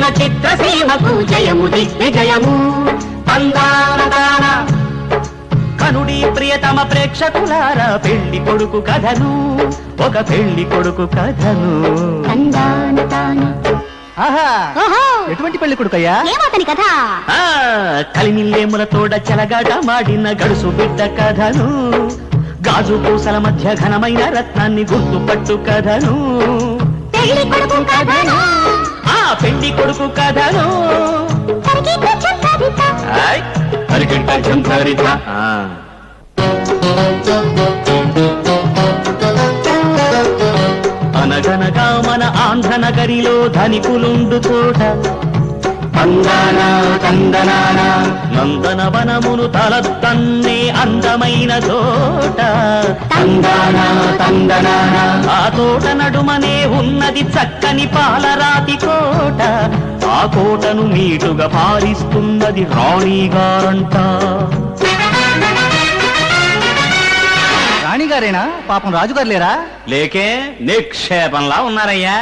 మన చిత్రసీమకు జయము దిగ్విజయము తందాన కనుడి ప్రియతమ ప్రేక్షకులారా పెళ్లి కొడుకు కథను ఒక పెళ్లి కొడుకు కథను తందాన తాన ఆహా ఓహో ఎటువంటి పెళ్లి కొడుకయ్యా ఏమతని కథ ఆ కలిమిల్లేముల తోడ చెలగాట మాడిన గడుసు బిడ్డ కథను గాజు పూసల మధ్య ఘనమైన రత్నాన్ని గుర్తుపట్టు కథను పెళ్లి కొడుకు కథను ఆ పెళ్లి కొడుకు కథను తరిగిన చక్కరిత ఆయ్, అరిగంట జంతరిత. ఆ. అనగనగా మన ఆంధ్ర నగరిలో ధనికులుండు చోట తందన తందనాన నందన వనమును తలతన్నే అందమైన చోట తందన తందనాన ఆ తోట నడుమనే ఉన్నది చక్కని పాలరాతి కోట ఆ కోటను మీటుగా పాలిస్తున్నది రాణిగారంట రాణిగారేనా పాపం రాజుగారు లేరా లేకే నిక్షేపంలా ఉన్నారయ్యా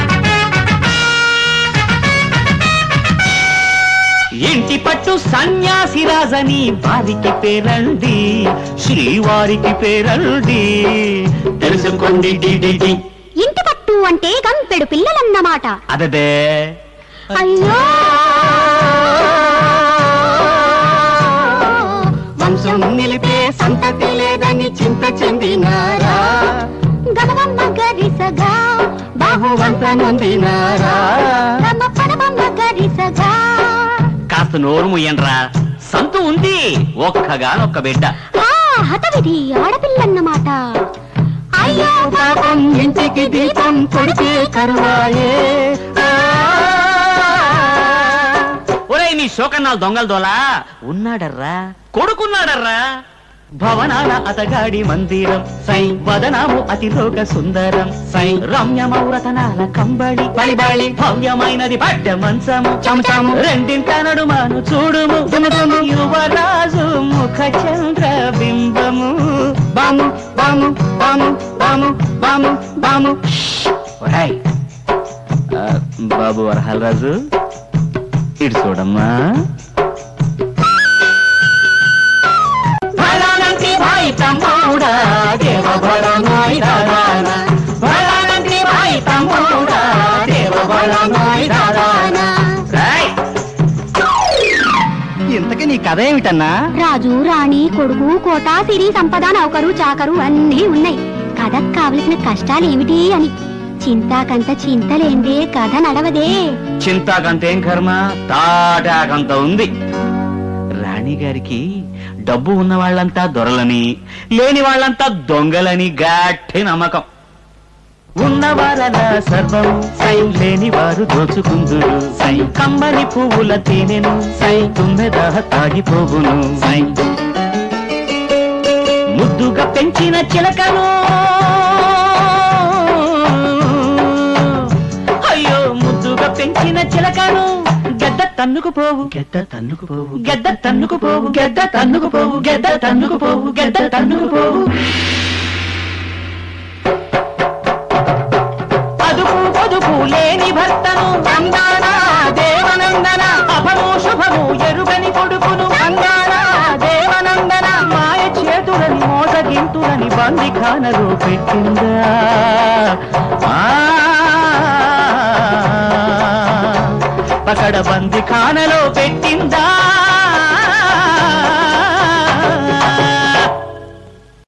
ఇంటి పట్టు సన్యాసి రాజని వారికి పేరండి శ్రీవారికి పేరండి తెలుసుకోండి డి, డి, డి. ఇంటి పట్టు అంటే గంపెడు పిల్లలన్నమాట అదదే అయ్యో వంశం నిలిపే సంతతి లేదని చింత చెందినారా గమగమ్మ గరిసగా బాహువంత నొందినారా గమ పరమమ్మ గరిసగా కాస్త నోరు ముయ్యండ్రా సంతు ఉంది ఒక్కగానొక్క బిడ్డ ఆ హతవిధి ఆడపిల్లన్నమాట అయ్యో పాపం ఇంటికి దీపం కొడితే కరువాయే ఒరేయ్ నీ శోకన్నాలు దొంగల దోలా ఉన్నాడర్రా కొడుకున్నాడర్రా భవనాల అతగాడి మందిరం సై వదనాము అతిలోక సుందరం సై రమ్యమౌరతనాల కంబళి బళి భవ్యమైనది పడ్డ మంచము చమచము రెండింట నడుమాను చూడుము దుముదుము యువరాజు ముఖ చంద్ర బింబము బాము బాము బాము బాము బాము బాము ఒరేయ్ ఆ, బాబు వరహాల్ రాజు ఇటు చూడమ్మా భళానంటి భాయ్ తమ్ముడా దేవ భళనాయ్ దాదానా భళానంటి భాయ్ తమ్ముడా దేవ భళనాయ్ దాదానా రేయ్ ఇంతకీ నీ కథ ఏమిటన్నా రాజు రాణి కొడుకు కోట సిరి సంపద నౌకరు చాకరు అన్నీ ఉన్నాయి కథకు కావలసిన కష్టాలు ఏమిటి అని చింతాకంత చింతలేందే కథ నడవదే చింతాకంతేం కర్మ తాటాకంత ఉంది రాణి గారికి డబ్బు ఉన్న వాళ్ళంతా దొరలని లేని వాళ్ళంతా దొంగలని గట్టి నమ్మకం ఉన్నవారల సర్వం సై లేని వారు దోచుకుందురు సై కమ్మని పువ్వుల తేనెను సై తుమ్మెద తాగిపోవును సై ముద్దుగా పెంచిన చిలకను అయ్యో ముద్దుగా పెంచిన చిలకను గద్ద తన్నుకు పోవు గెద్ద తన్నుకు పోవు గెద్ద తన్నుకు పోవు గెద్ద తన్నుకు పోవు గెద్ద తన్నుకు పోవు గెద్ద తన్నుకు పోవు అదుపు పొదుపు లేని భర్తను అందాన దేవనందన అభము శుభము ఎరుగని కొడుకును అందాన దేవనందన మాయ చేతులని మోసగింతులని బందిఖానలో పెట్టిందా ఆ, పకడ బందిఖానలో పెట్టిందా